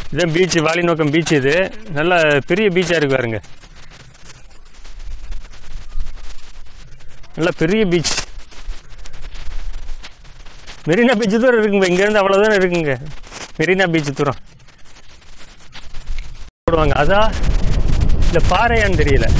இதுதான் beach வாலிநோக்கம் beach இது நல்ல பெரிய பீச்சாக இருக்கு பாருங்க நல்ல பெரிய பீச் மெரினா பீச் தூரம் இருக்குங்க இங்கேருந்து அவ்வளோ தூரம் இருக்குங்க மெரினா பீச் தூரம் போடுவாங்க அதா இல்லை பாறையான்னு தெரியல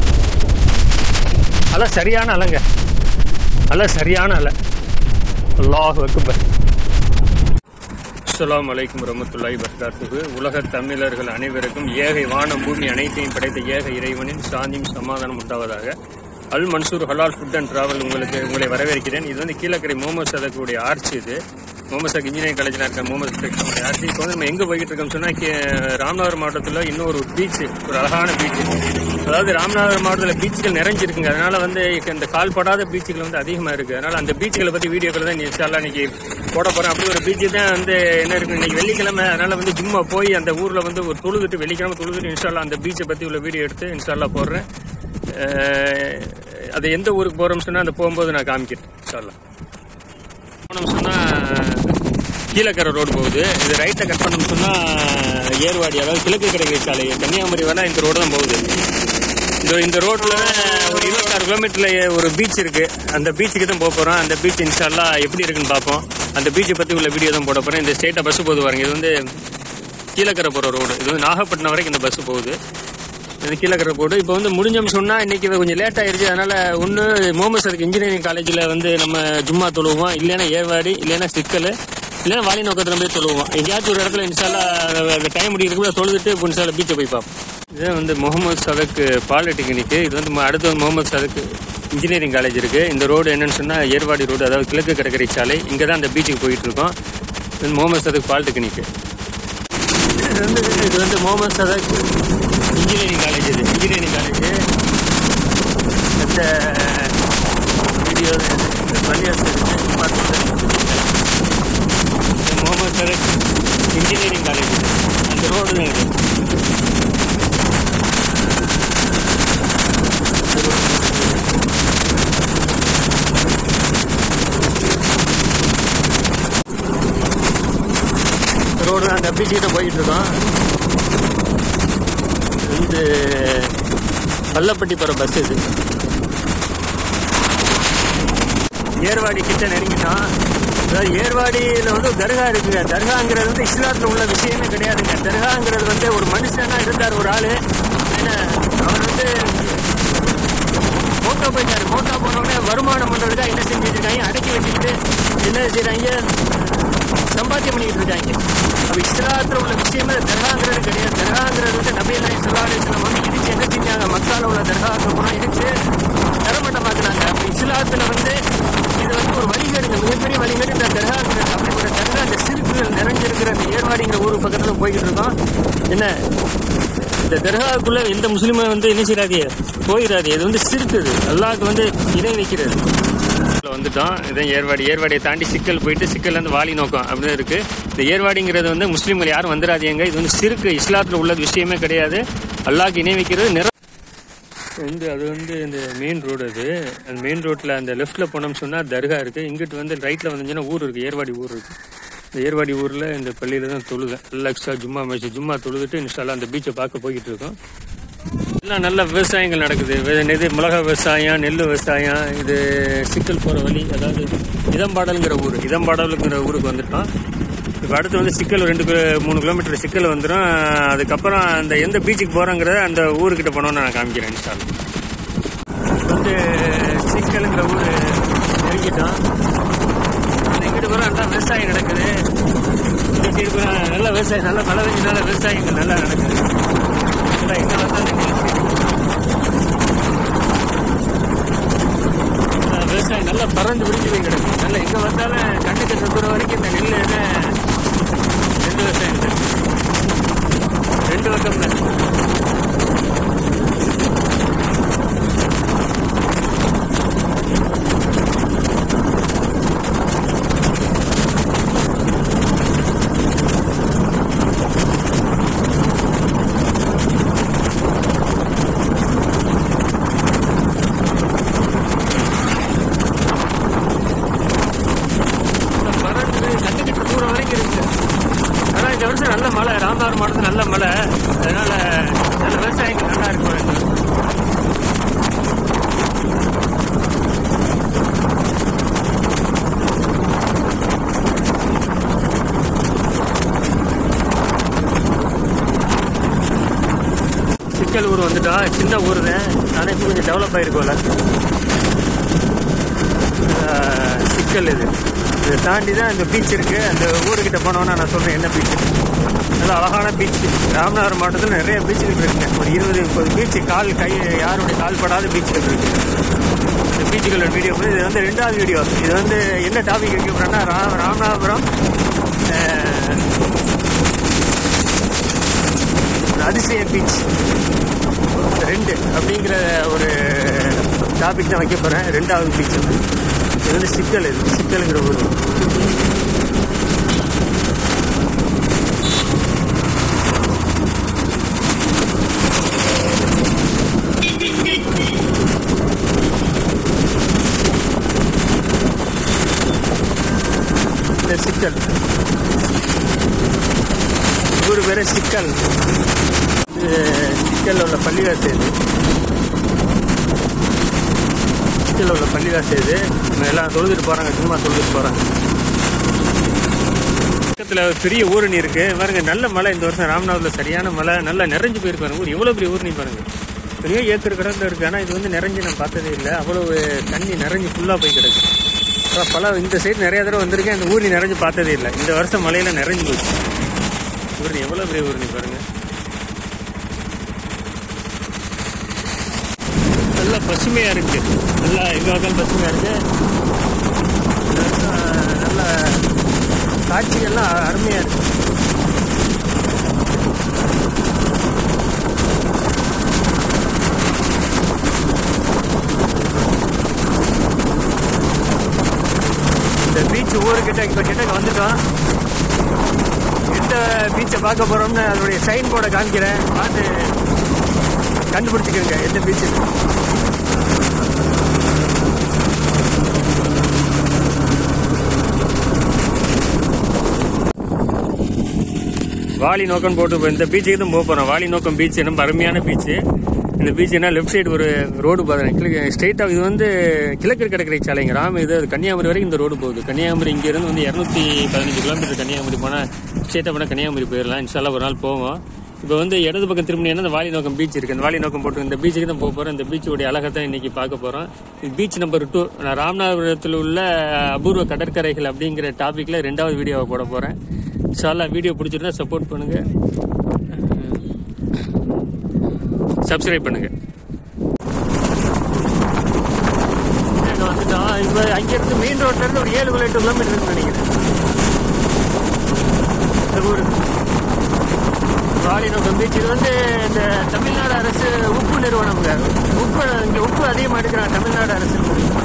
அலை சரியான அலைங்க அலை சரியான அலை அல்லாஹ் அக்பர் அஸ்ஸலாமு அலைக்கும் வரமத்துல்லாஹி வபரகாத்துஹு உலக தமிழர்கள் அனைவருக்கும் ஏகை வானம் பூமி அனைத்தையும் படைத்த ஏக இறைவனின் சாந்தியும் சமாதானம் உண்டாவதாக அல் மன்சூர் ஹலால் ஃபுட் அண்ட் டிராவல் உங்களுக்கு உங்களை வரவேற்கிறேன் இது வந்து கீழக்கரை முகமது சதக்குடைய ஆர்ச் இது முகமது சக் இன்ஜினியரிங் காலேஜில் இருக்க முகமது சதக்குடைய ஆர்ச் இப்போ வந்து நம்ம எங்கே போய்கிட்டு இருக்கோம்னு சொன்னால் ராமநாதபுரம் மாவட்டத்தில் இன்னொரு பீச் ஒரு அழகான பீச் அதாவது ராமநாதபுரம் மாவட்டத்தில் பீச்சுகள் நிறைஞ்சிருக்குங்க அதனால வந்து இந்த கால்படாத பீச்சுகள் வந்து அதிகமாக இருக்குது அதனால அந்த பீச்சுகளை பற்றி வீடியோக்கள் தான் இன்ஷால்லா இன்னைக்கு போட போகிறேன் அப்படி ஒரு பீச்சு தான் வந்து என்ன இருக்கு இன்னைக்கு வெள்ளிக்கிழமை அதனால வந்து ஜும்மா போய் அந்த ஊரில் வந்து ஒரு தொழுதுட்டு வெள்ளிக்கிழமை தொழுதுட்டு இன்ஷால்லா அந்த பீச்சை பற்றி உள்ள வீடியோ எடுத்து இன்ஷால்லா போடுறேன் அஹ், அது எந்த ஊருக்கு போகிறோம்னு சொன்னால் அந்த போகும்போது நான் காமிக்கிறேன் இன்ஷால்லா போனோம் சொன்னால் கீழக்கரை ரோடு போகுது இது ரைட்டை கட் பண்ணோம் சொன்னால் ஏர்வாடி அதாவது கிழக்கு கடற்கரை சாலை கன்னியாகுமரி வரை இந்த ரோடு தான் போகுது இந்த இந்த ரோட்டில் ஒரு இருபத்தாறு கிலோமீட்டர்ல ஒரு பீச் இருக்கு அந்த பீச்சுக்கு தான் போக போகிறோம் அந்த பீச் இன்ஷால்லா எப்படி இருக்குன்னு பார்ப்போம் அந்த பீச்சை பற்றி உள்ள வீடியோ தான் போட போகிறேன் இந்த ஸ்டேட்டாக பஸ் போகுது பாருங்க இது வந்து கீழக்கரை போகிற ரோடு இது வந்து நாகப்பட்டினம் வரைக்கும் இந்த பஸ் போகுது இது கீழக்கரை போடு இப்போ வந்து முடிஞ்சோம் சொன்னா இன்னைக்கு கொஞ்சம் லேட் ஆயிருச்சு அதனால ஒன்று முகமது சதுக்கு இன்ஜினியரிங் காலேஜில் வந்து நம்ம ஜும்மா தொழுவோம் இல்லைன்னா ஏர்வாடி இல்லைன்னா சிக்கல் இல்லைன்னா வாலி நோக்கத்தில் போய் தொழுவோம் எங்கேயாச்சும் ஒரு இடத்துல இன்ஷால்லா அந்த டைம் முடிக்கிறதுக்குள்ள தொழுதுட்டு இன்ஷால்லா பீச்சை போய் பார்ப்போம் இது வந்து முகமது சதக்கு பாலிடெக்னிக்கு இது வந்து ம- அடுத்து வந்து முகமது சதக்கு இன்ஜினியரிங் காலேஜ் இருக்கு இந்த ரோடு என்னன்னு சொன்னா ஏர்வாடி ரோடு அதாவது கிழக்கு கடற்கரை சாலை இங்கே தான் அந்த பீச்சுக்கு போயிட்டு இருக்கோம் இது வந்து முகமது சதக் பாலிடெக்னிக்கு இது வந்து இது வந்து முகமது சதக் இன்ஜினியரிங் காலேஜ் இது இன்ஜினியரிங் காலேஜ் இந்த வீடியோ இந்த பள்ளியாசு இருக்கு பார்த்துட்டு இது முகமது சதக் இன்ஜினியரிங் காலேஜ் இது அந்த ரோடு தான் இது ரோடு அந்த பீச்சுக்கிட்ட போயிட்டு இருக்கோம் இது வந்து பள்ளப்பட்டி போகிற பஸ் இது ஏர்வாடி கிட்ட நெருங்கிட்டோம் அதாவது ஏர்வாடியில் வந்து ஒரு தர்கா இருக்குங்க தர்காங்கிறது வந்து இஸ்லாத்தில் உள்ள விஷயமே கிடையாதுங்க தர்காங்கிறது வந்து ஒரு மனுஷனா இருந்தார் ஒரு ஆளு என்ன அவர் வந்து மோட்டோ போயிட்டாரு மோட்டோ போனோடனே வருமானம் பண்றதுக்காக என்ன செஞ்சுட்டு இருக்காங்க அடக்கி வச்சுக்கிட்டு என்ன செய்றாங்க சம்பாத்தியம் பண்ணிட்டு இருக்காங்க அப்ப இஸ்லாத்துல உள்ள விஷயமே தர்காங்கிறது கிடையாது தர்காங்கிறது வந்து நபி அல்லாஹ் ஸல்லல்லாஹு அலைஹி வஸல்லம் வந்து இடிச்சு என்ன செஞ்சாங்க மக்கால உள்ள தர்காவுக்கு அப்புறம் இடிச்சு தரமட்டமாக்குனாங்க அப்ப இஸ்லாத்துல வந்து இது வந்து ஒரு வழிகேடுங்க மிகப்பெரிய வழிகேடு இந்த தர்காங்கிறது அப்படிப்பட்ட தர்கா அந்த சிறுக்குகள் நிறைஞ்சிருக்கிற அந்த ஏர்வாடிங்கிற ஊர் பக்கத்துல போய்கிட்டு இருக்கோம் என்ன இந்த தர்காவுக்குள்ள எந்த முஸ்லீமும் வந்து என்ன செய்யறாது போயிடாது இது வந்து சிறுக்குது அல்லாஹ்க்கு வந்து இணை வைக்கிறது உள்ள வந்துட்டோம் இதான் ஏர்வாடி ஏர்வாடியை தாண்டி சிக்கல் போயிட்டு சிக்கல்ல இருந்து வாலி நோக்கம் அப்படின்னு இருக்கு இந்த ஏர்வாடிங்கிறது வந்து முஸ்லீம்கள் யாரும் வந்துடாதீங்க இது வந்து சிறுக்கு இஸ்லாத்துல உள்ள விஷயமே கிடையாது அல்லாஹ்க்கு இணை வைக்கிறது நிற வந்து அது வந்து இந்த மெயின் ரோடு அது அந்த மெயின் ரோட்ல அந்த லெஃப்ட்ல போனோம்னு சொன்னா தர்கா இருக்கு இங்கிட்டு வந்து ரைட்ல வந்தீங்கன்னா ஊர் இருக்கு ஏர்வாடி ஊர் இருக்கு இந்த ஏர்வாடி ஊர்ல இந்த பள்ளியில தான் தொழுதேன் ரிலாக்ஸா ஜும்மா மேய்ச்சி ஜும்மா தொழுதுட்டு இன்ஷால்லா அந்த பீச்சை பார்க்க போய்கிட்டு இருக்கோம் எல்லாம் நல்ல விவசாயங்கள் நடக்குது வே- இது மிளகா விவசாயம் நெல் விவசாயம் இது சிக்கல் போகிற வழி அதாவது இதம்பாடல்ங்கிற ஊர் இதம்பாடலுங்கிற ஊருக்கு வந்துட்டோம் இப்போ அடுத்து வந்து சிக்கல் ரெண்டு கிலோ- மூணு கிலோமீட்டர் சிக்கல் வந்துடும் அதுக்கப்புறம் அந்த எந்த பீச்சுக்கு போகிறோங்கிறத அந்த ஊருக்கிட்ட போனோன்னு நான் காமிக்கிறேன் இன்ஸ்டால் வந்து சிக்கலுங்கிற ஊர் நெருங்கிட்டோம் அந்த இங்கிட்டு கூட நல்லா விவசாயம் நடக்குது இந்த சைடு கூட நல்ல விவசாயம் நல்ல மழை பெஞ்சனால விவசாயங்கள் நல்லா நடக்குது நல்லா எங்க வந்தாலும் நெல் நல்லா விவசாயம் நல்லா பறந்து விரிஞ்சு போய் கிடக்கு நல்லா எங்க வந்தாலும் கண்ணுக்கு சுத்துற வரைக்கும் இந்த நெல் என்ன ரெண்டு விவசாயம் இருக்கு. ரெண்டு பக்கம் பறந்து கண்ணுக்கிட்ட தூரம் வரைக்கும் இருக்கு ஆனா இந்த வருஷம் நல்ல மழை ராம ராமநாதபுரம் மாவட்டத்தில் நல்ல மழை அதனால நல்ல விவசாயிகள் நல்லா இருக்கும் சிக்கல் ஊர் வந்துட்டா சின்ன ஊர் தான் ஆனால் இப்போ கொஞ்சம் டெவலப் ஆயிருக்கோம்ல ஆஹ், சிக்கல் இது இதை தாண்டி தான் இந்த பீச் இருக்கு அந்த ஊருக்கிட்ட போனோன்னா நான் சொல்றேன் என்ன பீச் நல்ல அழகான பீச் ராமநாதபுரம் மாவட்டத்தில் நிறைய பீச்சுகள் இருக்குங்க ஒரு இருபது முப்பது பீச் கால் கை யாருடைய கால் படாத பீச்சுகள் இருக்கு இந்த பீச்சுகளோட வீடியோ இது வந்து ரெண்டாவது வீடியோ இது வந்து என்ன டாபிக் வைக்க போறேன்னா ரா- ராமநாதபுரம் ஆஹ், அதிசய பீச் ரெண்டு அப்படிங்கிற ஒரு டாபிக் தான் வைக்க போறேன் ரெண்டாவது பீச் இது வந்து சிக்கல் இது சிக்கலுங்கிற ஊர் இந்த சிக்கல் ஊர் பேரு சிக்கல் இது சிக்கல்ல உள்ள பள்ளிவாசல் இது சிக்கல்ல உள்ள பள்ளிவாசல் இது இவங்க எல்லாம் தொழுதுட்டு போறாங்க சும்மா தொழுதுட்டு போறாங்க பக்கத்துல ஒரு பெரிய ஊரணி இருக்கு பாருங்க நல்ல மழை இந்த வருஷம் ராமநாதத்துல சரியான மழை நல்லா நிறைஞ்சு போயிருக்கு பாருங்க ஊர் எவ்வளவு பெரிய ஊரணி பாருங்க பெரிய ஏக்கர் கடல்ல இருக்கு ஆனா இது வந்து நிறைஞ்சு நான் பார்த்ததே இல்லை அவ்வளவு தண்ணி நிறைஞ்சு ஃபுல்லா போய் கிடக்கு அப்புறம் பல இந்த சைடு நிறைய தடவை வந்திருக்கேன் இந்த ஊரணி நிறைஞ்சு பார்த்ததே இல்லை இந்த வருஷம் மழையில நிறைஞ்சு போச்சு ஊரணி எவ்வளவு பெரிய ஊரணி பாருங்க நல்லா பசுமையா இருக்கு நல்லா எங்க பார்த்தாலும் பசுமையா இருக்கு நல்லா- நல்ல காட்சிகள்லாம் அருமையா இருக்கு இந்த பீச் ஊருக்கிட்ட இப்ப கிட்ட வந்துட்டோம் எந்த பீச்சை பார்க்க போறோம்னு அதனுடைய சைன் போர்டை காமிக்கிறேன் பார்த்து கண்டுபிடிச்சிக்கோங்க எந்த பீச் வாலி நோக்கம் போட்டு இப்போ இந்த பீச்சுக்கு தான் போக போகிறோம் வாலி நோக்கம் பீச் ரொம்ப அருமையான பீச்சு இந்த பீச் என்ன லெஃப்ட் சைடு ஒரு ரோடு பார்த்தேன் கிழக்கு ஸ்ட்ரெயிட்டாக இது வந்து கிழக்கு கடற்கரை சாலைங்க ராம இது கன்னியாகுமரி வரைக்கும் இந்த ரோடு போகுது கன்னியாகுமரி இங்கேருந்து வந்து இரநூத்தி பதினஞ்சு கிலோமீட்டர் கன்னியாகுமரி போனால் ஸ்ட்ரெயிட்டாக போனால் கன்னியாகுமரி போயிடலாம் இன்ஷால்லா ஒரு நாள் போவோம் இப்போ வந்து இடது பக்கம் திரும்பினா இந்த வாலி நோக்கம் பீச் இருக்கு இந்த வாலி நோக்கம் போட்டு இந்த பீச்சுக்கு தான் போக போகிறோம் இந்த பீச்சோடைய அழகை தான் இன்னைக்கு பார்க்க போகிறோம் இது பீச் நம்பர் டூ நான் ராமநாதபுரத்தில் உள்ள அபூர்வ கடற்கரைகள் அப்படிங்கிற டாப்பிக்கில் ரெண்டாவது வீடியோவை போட போகிறேன் இன்ஷால்லா வீடியோ பிடிச்சிருந்தா சப்போர்ட் பண்ணுங்க சப்ஸ்கிரைப் பண்ணுங்க இங்க வந்துட்டோம் இப்போ அங்கிருந்து மெயின் ரோட்ல இருந்து ஒரு ஏழு கிலோ எட்டு கிலோமீட்டர் இருக்குன்னு நினைக்கிறேன் இந்த ஊரு வாலிநோக்கம் பீச் இது வந்து இந்த தமிழ்நாடு அரசு உப்பு நிறுவனம்ங்க உப்பு இங்க உப்பு அதிகமாக எடுக்கிறாங்க தமிழ்நாடு அரசு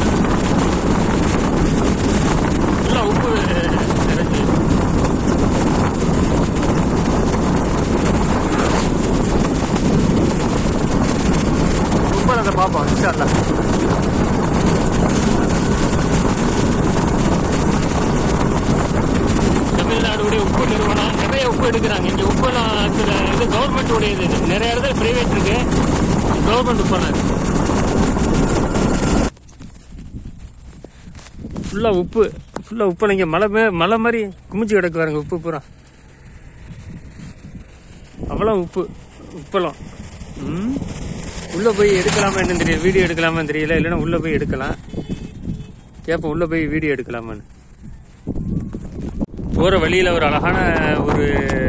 ஃபுல்லாக உப்பு நிறைஞ்சு உப்பளத்தை பார்ப்போம் இன்ஷால்லா தமிழ்நாடுடைய உப்பு நிறுவனம் நிறைய உப்பு எடுக்கிறாங்க இங்க உப்பெல்லாம் சில இது கவர்மெண்ட் உடையது இது. நிறைய இடத்துல பிரைவேட் இருக்கு கவர்மெண்ட் உப்பெல்லாம் இருக்கு ஃபுல்லா உப்பு ஃபுல்லா உப்பு இங்க மலை மே மலை மாதிரி குமிச்சு கிடக்கு பாருங்க உப்பு பூரா அவ்வளோ உப்பு உப்பளம் ம் உள்ள போய் எடுக்கலாமா என்னன்னு தெரியல வீடியோ எடுக்கலாமான்னு தெரியல இல்லைன்னா உள்ள போய் எடுக்கலாம் கேட்போம் உள்ள போய் வீடியோ எடுக்கலாமான்னு போற வழியில ஒரு அழகான ஒரு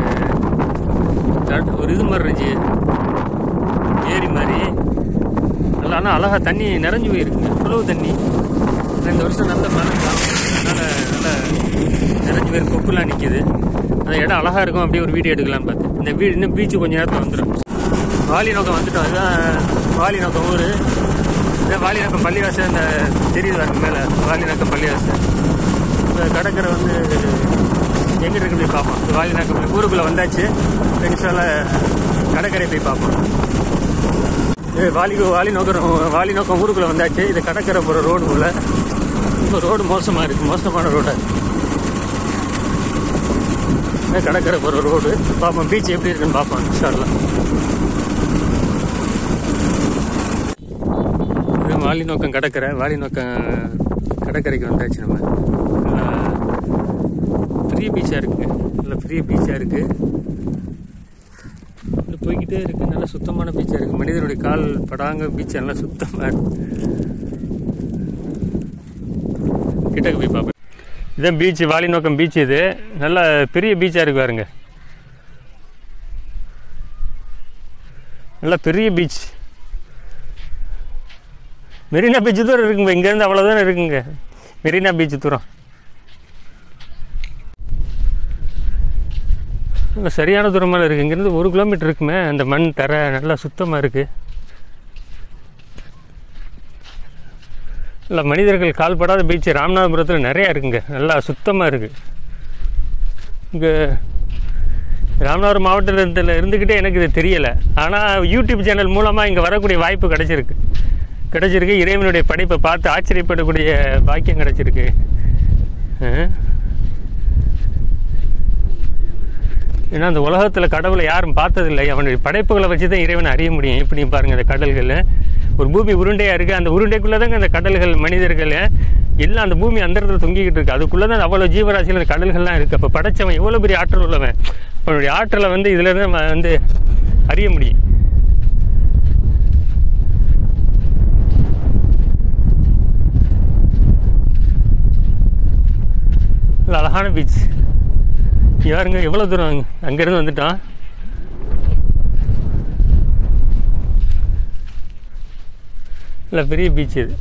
தட்- ஒரு இது மாதிரி இருந்துச்சு ஏரி மாதிரி நல்லா ஆனால் அழகா தண்ணி நிறைஞ்சு போயிருக்குங்க இவ்வளவு தண்ணி ஆனா இந்த வருஷம் நல்ல மழை தான் அதனால நல்லா நிறைஞ்சு போயிருக்கு கொக்குலாம் நிற்கிது அந்த இடம் அழகா இருக்கும் அப்படியே ஒரு வீடியோ எடுக்கலாம் பார்த்து இந்த வீடு இன்னும் பீச்சு கொஞ்ச நேரத்தில் வந்துடும் வாலி நோக்கம் வந்துட்டோம் இதுதான் வாலி நோக்கம் ஊர் இந்த வாலி நோக்கம் பள்ளிவாசல் இந்த தெரியுது பாருங்க மேலே வாலி நோக்கம் பள்ளிவாசல் இந்த கடற்கரை வந்து எங்க இருக்கு போய் பார்ப்போம் இந்த வாலி நோக்கம் ஊருக்குள்ள வந்தாச்சு பெருசால கடற்கரை போய் பார்ப்போம் இது வாலி வாலி நோக்கம் வாலி நோக்கம் ஊருக்குள்ள வந்தாச்சு இது கடற்கரை போகிற ரோடு உள்ள இப்போ ரோடு மோசமாக இருக்கு மோசமான ரோடு இதான் கடற்கரை போகிற ரோடு பார்ப்போம் பீச் எப்படி இருக்குன்னு பார்ப்போம் இன்ஷால்லாம் இது வாலி நோக்கம் கடற்கரை வாலி நோக்கம் கடற்கரைக்கு வந்தாச்சு நம்ம நல்லா ஃப்ரீ பீச்சாக இருக்குங்க நல்லா ஃப்ரீ பீச்சாக இருக்குது இது போய்கிட்டே இருக்கு நல்லா சுத்தமான பீச்சாக இருக்குது மனிதனுடைய கால் படாங்க பீச் நல்லா சுத்தமாக இருக்கு கிட்டக்கு போய் பார்ப்பேன் இதான் பீச் வாலி நோக்கம் பீச் இது நல்ல பெரிய பீச்சாக இருக்கு பாருங்க நல்லா பெரிய பீச் மெரினா பீச் தூரம் இருக்குங்க இங்கேருந்து அவ்வளோதானே இருக்குங்க மெரினா பீச் தூரம் இங்க சரியான தூரமாக இருக்குது இங்கேருந்து ஒரு கிலோமீட்டர் இருக்குமே அந்த மண் தரை நல்லா சுத்தமாக இருக்குது இல்லை மனிதர்கள் கால்படாத பீச் ராமநாதபுரத்தில் நிறையா இருக்குங்க நல்லா சுத்தமாக இருக்குது இங்கே ராமநாதபுரம் மாவட்டத்தில் இருந்துக்கிட்டே எனக்கு இது தெரியலை ஆனால் யூடியூப் சேனல் மூலமாக இங்கே வரக்கூடிய வாய்ப்பு கிடைச்சிருக்கு கிடைச்சிருக்கு இறைவனுடைய படைப்பை பார்த்து ஆச்சரியப்படக்கூடிய பாக்கியம் கிடைச்சிருக்கு ஆ? ஏன்னா அந்த உலகத்தில் கடவுளை யாரும் பார்த்ததில்லை அவனுடைய படைப்புகளை வச்சு தான் இறைவனை அறிய முடியும் எப்படி பாருங்கள் அந்த கடல்கள் ஒரு பூமி உருண்டையாக இருக்குது அந்த உருண்டைக்குள்ளே தாங்க அந்த கடல்கள் மனிதர்கள் எல்லாம் அந்த பூமி அந்த இடத்துல தொங்கிக்கிட்டு இருக்கு அதுக்குள்ளே தான் அவ்வளோ ஜீவராசிகள் அந்த கடல்கள்லாம் இருக்குது அப்போ படைச்சவன் எவ்வளோ பெரிய ஆற்றல் உள்ளவன் அவனுடைய ஆற்றலை வந்து இதில் இருந்து நம்ம வந்து அறிய முடியும் நல்ல அழகான பீச் யாருங்க எவ்வளோ தூரம் அங்கேருந்து வந்துட்டான் இல்லை பெரிய பீச் இது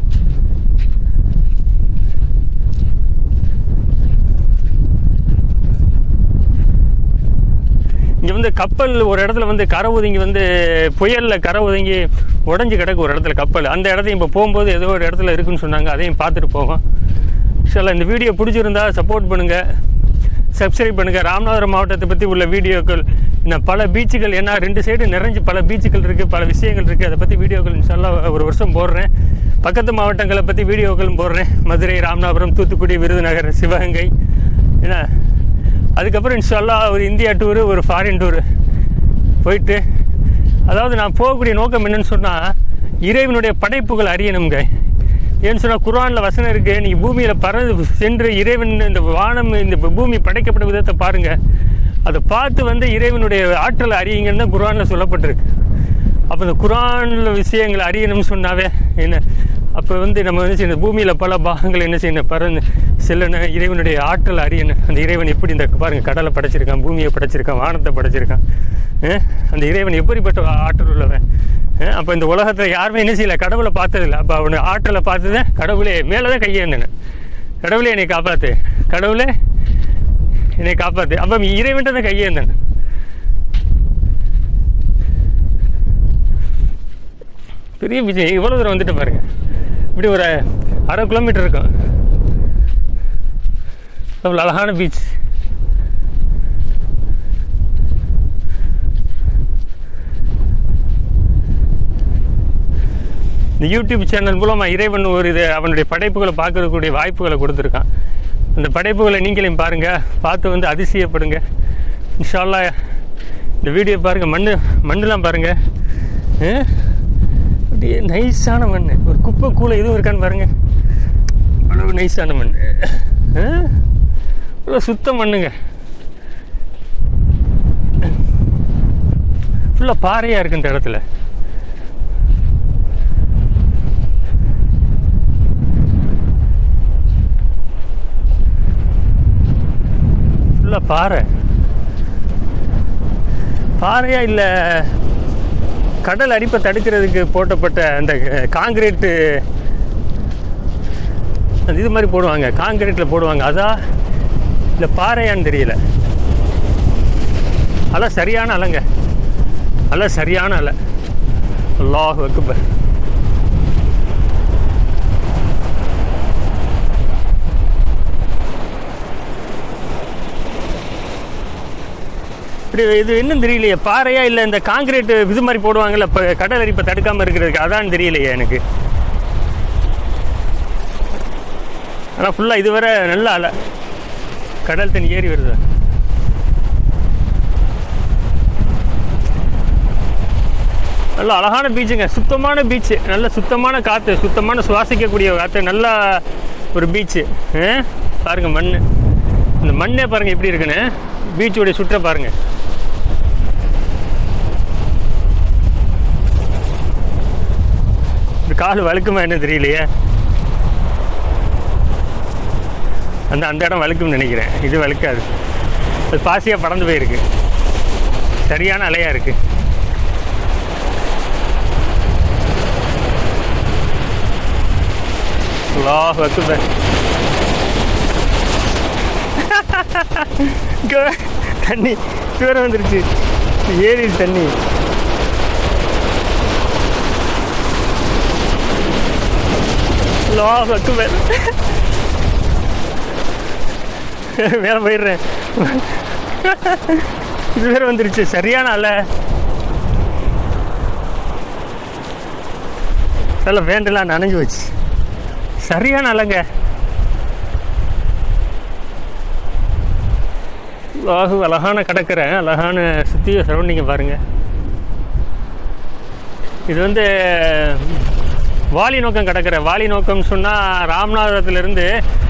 இங்கே வந்து கப்பல் ஒரு இடத்துல வந்து கரை ஒதுங்கி வந்து புயலில் கரை ஒதுங்கி உடஞ்சி கிடக்கு ஒரு இடத்துல கப்பல் அந்த இடத்தையும் இப்போ போகும்போது ஏதோ ஒரு இடத்துல இருக்குன்னு சொன்னாங்க அதையும் பார்த்துட்டு போவோம் சில இந்த வீடியோ பிடிச்சிருந்தா சப்போர்ட் பண்ணுங்கள் சப்ஸ்கிரைப் பண்ணுங்கள் ராமநாதபுரம் மாவட்டத்தை பற்றி உள்ள வீடியோக்கள் இன்னும் பல பீச்சுகள் ஏன்னா ரெண்டு சைடு நிறைஞ்சு பல பீச்சுகள் இருக்குது பல விஷயங்கள் இருக்குது அதை பற்றி வீடியோக்கள் இன்ஷால்லா ஒரு வருஷம் போடுறேன் பக்கத்து மாவட்டங்களை பற்றி வீடியோக்களும் போடுறேன் மதுரை ராமநாதபுரம் தூத்துக்குடி விருதுநகர் சிவகங்கை ஏன்னா அதுக்கப்புறம் இன்ஷால்லா ஒரு இந்தியா டூரு ஒரு ஃபாரின் டூரு போயிட்டு அதாவது நான் போகக்கூடிய நோக்கம் என்னன்னு சொன்னால் இறைவனுடைய படைப்புகள் அறியணுங்க ஏன்னு சொன்னால் குரானில் வசனம் இருக்குது நீங்கள் பூமியில் பறந்து சென்று இறைவன் இந்த வானம் இந்த பூமி படைக்கப்பட்ட விதத்தை பாருங்கள் அதை பார்த்து வந்து இறைவனுடைய ஆற்றலை அறியுங்கன்னு தான் குரானில் சொல்லப்பட்டிருக்கு அப்போ இந்த குரானில் விஷயங்களை அறியணும்னு சொன்னாவே என்ன அப்போ வந்து நம்ம என்ன செய்யணும் பூமியில் பல பாகங்கள் என்ன செய்யணும் பறந்து செல்லணும் இறைவனுடைய ஆற்றல் அறியணும் அந்த இறைவன் எப்படி இந்த பாருங்கள் கடலை படைச்சிருக்கான் பூமியை படைச்சிருக்கான் வானத்தை படைச்சிருக்கான் அஹ் அந்த இறைவன் எப்படிப்பட்ட ஆற்றல் உள்ளவன் அஹ் அப்போ இந்த உலகத்தில் யாருமே என்ன செய்யல கடவுளை பார்த்ததில்ல அப்போ அவனை ஆற்றலை பார்த்து தான் கடவுளே மேலே தான் கையேந்தினேன் கடவுளே என்னை காப்பாற்று கடவுளே என்னை காப்பாற்று அப்போ இறைவன்ட்ட தான் கையேந்தேன் பெரிய பீச் இவ்வளோ தூரம் வந்துட்டு பாருங்க இப்படி ஒரு அரை கிலோமீட்டர் இருக்கும் அவ்வளோ அழகான பீச் இந்த யூடியூப் சேனல் மூலமாக இறைவன் ஒரு இது அவனுடைய படைப்புகளை பார்க்கறக்கூடிய வாய்ப்புகளை கொடுத்துருக்கான் அந்த படைப்புகளை நீங்களும் பாருங்கள் பார்த்து வந்து அதிசயப்படுங்க இன்ஷால்லா இந்த வீடியோ பாருங்கள் மண் மண்ணெலாம் பாருங்கள் அப்படியே நைஸான மண் ஒரு குப்பை கூலை எதுவும் இருக்கான்னு பாருங்கள் அவ்வளோ நைஸான மண் அவ்வளோ சுத்த மண்ணுங்க ஃபுல்லாக பாறையாக இருக்கு இந்த இடத்துல ஃபுல்லாக பாறை பாறையா இல்லை கடல் அரிப்பை தடுக்கிறதுக்கு போட்டப்பட்ட அந்த காங்கிரீட்டு அந்த இது மாதிரி போடுவாங்க காங்கிரீட்டில் போடுவாங்க அதா இல்லை பாறையான்னு தெரியல அலை சரியான அலைங்க அலை சரியான அலை அல்லாஹ் அக்பர் இப்படி இது இன்னும் தெரியலையே பாறையா இல்லை இந்த காங்கிரீட் இது மாதிரி போடுவாங்கல்ல இப்போ கடல் அரிப்பை தடுக்காமல் இருக்கிறதுக்கு அதான் தெரியலையே எனக்கு ஆனால் ஃபுல்லாக இதுவரை நல்ல அலை கடல் தண்ணி ஏறி வருது நல்ல அழகான பீச்சுங்க சுத்தமான பீச்சு நல்ல சுத்தமான காற்று சுத்தமான சுவாசிக்கக்கூடிய காற்று நல்ல ஒரு பீச்சு பாருங்க மண் இந்த மண்ணே பாருங்க எப்படி இருக்குன்னு பீச்சுடைய சுற்ற பாருங்க இந்த கால் வழுக்குமா என்ன தெரியலையே அந்த அந்த இடம் வழுக்கும்னு நினைக்கிறேன் இது வழுக்காது அது பாசியாக பறந்து போயிருக்கு சரியான அலையாக இருக்கு அல்லாஹ் அக்பர் இங்க தண்ணி தூரம் வந்துருச்சு ஏறி தண்ணி அல்லாஹ் அக்பர் மேலே போயிடுறேன் இது வேற வந்துருச்சு சரியான அலை நல்ல வேண்டெல்லாம் நனைஞ்சு வச்சு சரியான அலைங்க அழகு அழகான கடற்கரை அழகான சுற்றிய சரௌண்டிங்கை பாருங்க இது வந்து வாலி நோக்கம் கடற்கரை வாலி நோக்கம்னு சொன்னால் ராமநாதத்துலேருந்து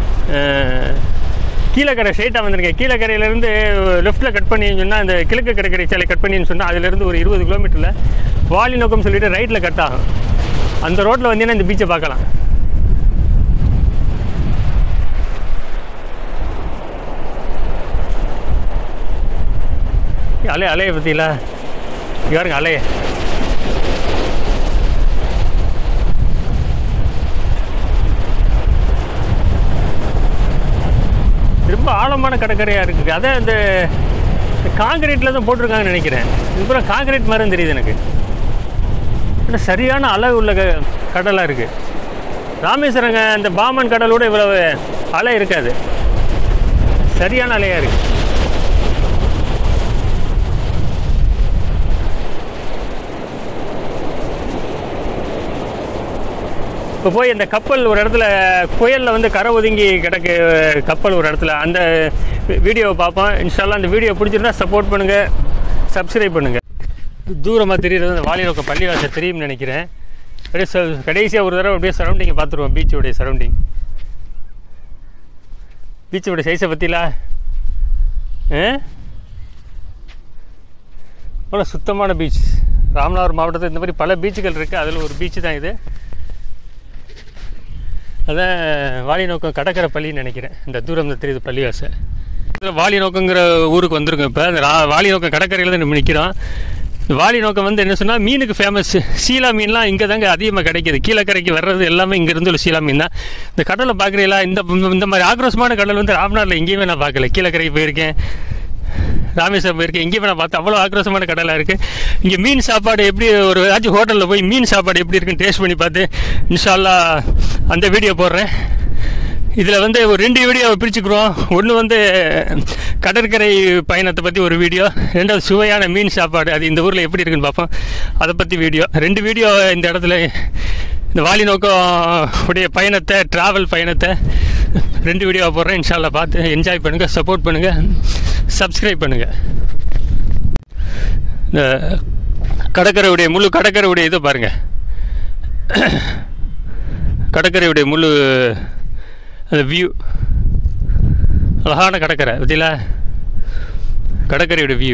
கீழக்கரை ஸ்ட்ரைட்டாக வந்திருக்கேன் கீழக்கரையிலேருந்து லெஃப்ட்டில் கட் பண்ணின்னு சொன்னால் இந்த கிழக்கு கடற்கரை சாலை கட் பண்ணின்னு சொன்னால் அதுலேருந்து ஒரு இருபது கிலோமீட்டரில் வாலி நோக்கம் சொல்லிட்டு ரைட்டில் கட் ஆகும் அந்த ரோட்டில் வந்தீங்கன்னா இந்த பீச்சை பார்க்கலாம் அலை அலையை பற்றியில யாருங்க அலைய ரொம்ப ஆழமான கடற்கரையாக இருக்குது அதான் இந்த காங்கிரீட்டில் தான் போட்டிருக்காங்கன்னு நினைக்கிறேன் இது பூரா காங்கிரீட் மாதிரி தெரியுது எனக்கு ஆனால் சரியான அலை உள்ள க கடலாக இருக்குது ராமேஸ்வரங்க இந்த பாமன் கடலோட இவ்வளவு அலை இருக்காது சரியான அலையாக இருக்குது இப்போ போய் அந்த கப்பல் ஒரு இடத்துல புயலில் வந்து கரை ஒதுங்கி கிடக்கு கப்பல் ஒரு இடத்துல அந்த வீடியோவை பார்ப்போம் இன்ஷால்லாம் அந்த வீடியோ பிடிச்சிருந்தா சப்போர்ட் பண்ணுங்கள் சப்ஸ்கிரைப் பண்ணுங்கள் தூரமாக தெரியுறது அந்த வாலிநோக்க பள்ளிவாசல் தெரியும்னு நினைக்கிறேன் அப்படியே ச கடைசியாக ஒரு தடவை அப்படியே சரௌண்டிங்கை பார்த்துருவோம் பீச்சோடைய சரௌண்டிங் பீச்சோடைய சைஸை பற்றிலா அவ்வளோ சுத்தமான பீச் ராமநாதபுரம் மாவட்டத்தில் இந்த மாதிரி பல பீச்சுகள் இருக்குது அதில் ஒரு பீச்சு தான் இது அதான் வாலி நோக்கம் கடற்கரை பள்ளின்னு நினைக்கிறேன் இந்த தூரம் இந்த தெரியுது பள்ளிவாசல் இதில் வாலி நோக்கங்கிற ஊருக்கு வந்திருக்கோம் இப்போ இந்த ரா- வாலி நோக்கம் கடற்கரையில் தான் நம்ம நிற்கிறோம் இந்த வாலி நோக்கம் வந்து என்ன சொன்னால் மீனுக்கு ஃபேமஸ் சீலா மீன்லாம் இங்கே தாங்க அதிகமாக கிடைக்கிது கீழக்கரைக்கு வர்றது எல்லாமே இங்கேருந்து உள்ள சீலா மீன் தான் இந்த கடலை பார்க்குறீங்களா இந்த இந்த மாதிரி ஆக்ரோஷமான கடல் வந்து ராம்நாட்டில் எங்கேயுமே நான் பார்க்கல கீழக்கரைக்கு போயிருக்கேன் ராமேஸ்வரம் போயிருக்கேன் எங்கேயுமே நான் பார்த்தேன் அவ்வளோ ஆக்ரோஷமான கடலாக இருக்குது இங்கே மீன் சாப்பாடு எப்படி ஒரு ஏதாச்சும் ஹோட்டலில் போய் மீன் சாப்பாடு எப்படி இருக்குன்னு டேஸ்ட் பண்ணி பார்த்து இன்ஷால்லா அந்த வீடியோ போடுறேன் இதில் வந்து ஒரு ரெண்டு வீடியோ பிரிச்சுக்கிறோம் ஒன்று வந்து கடற்கரை பயணத்தை பற்றி ஒரு வீடியோ ரெண்டாவது சுவையான மீன் சாப்பாடு அது இந்த ஊரில் எப்படி இருக்குன்னு பார்ப்போம் அதை பற்றி வீடியோ ரெண்டு வீடியோ இந்த இடத்துல இந்த வாலி நோக்கம் உடைய பயணத்தை ட்ராவல் பயணத்தை ரெண்டு வீடியோவை போடுறேன் இன்ஷால்லா பார்த்து என்ஜாய் பண்ணுங்கள் சப்போர்ட் பண்ணுங்கள் சப்ஸ்கிரைப் பண்ணுங்கள் இந்த கடற்கரையுடைய முழு கடற்கரையுடைய இதை பாருங்கள் கடற்கரையுடைய முழு அந்த வியூ அழகான கடற்கரை பார்த்தீங்களா கடற்கரையோட வியூ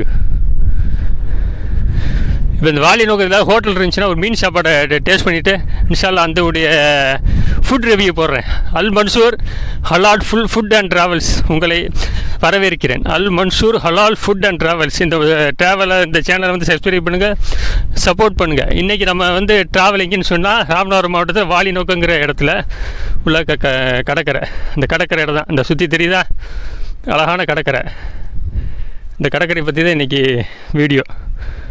இப்போ இந்த வாலி நோக்கம் ஏதாவது ஹோட்டல் இருந்துச்சுன்னா ஒரு மீன் சாப்பாடை டேஸ்ட் பண்ணிவிட்டு இன்ஷால்லா அந்த உடைய ஃபுட் ரிவ்யூ போடுறேன் அல் மன்சூர் ஹலால் ஃபுல் ஃபுட் அண்ட் ட்ராவல்ஸ் உங்களை வரவேற்கிறேன் அல் மன்சூர் ஹலால் ஃபுட் அண்ட் ட்ராவல்ஸ் இந்த ட்ராவலை இந்த சேனலை வந்து சப்ஸ்கிரைப் பண்ணுங்கள் சப்போர்ட் பண்ணுங்கள் இன்றைக்கி நம்ம வந்து ட்ராவலிங்னு சொன்னால் ராமநாதபுரம் மாவட்டத்தில் வாலி நோக்கங்கிற இடத்துல உள்ள க க கடற்கரை இந்த கடற்கரை இடம் தான் இந்த சுற்றி தெரியுதா அழகான கடற்கரை இந்த கடற்கரை பற்றி தான் இன்றைக்கி வீடியோ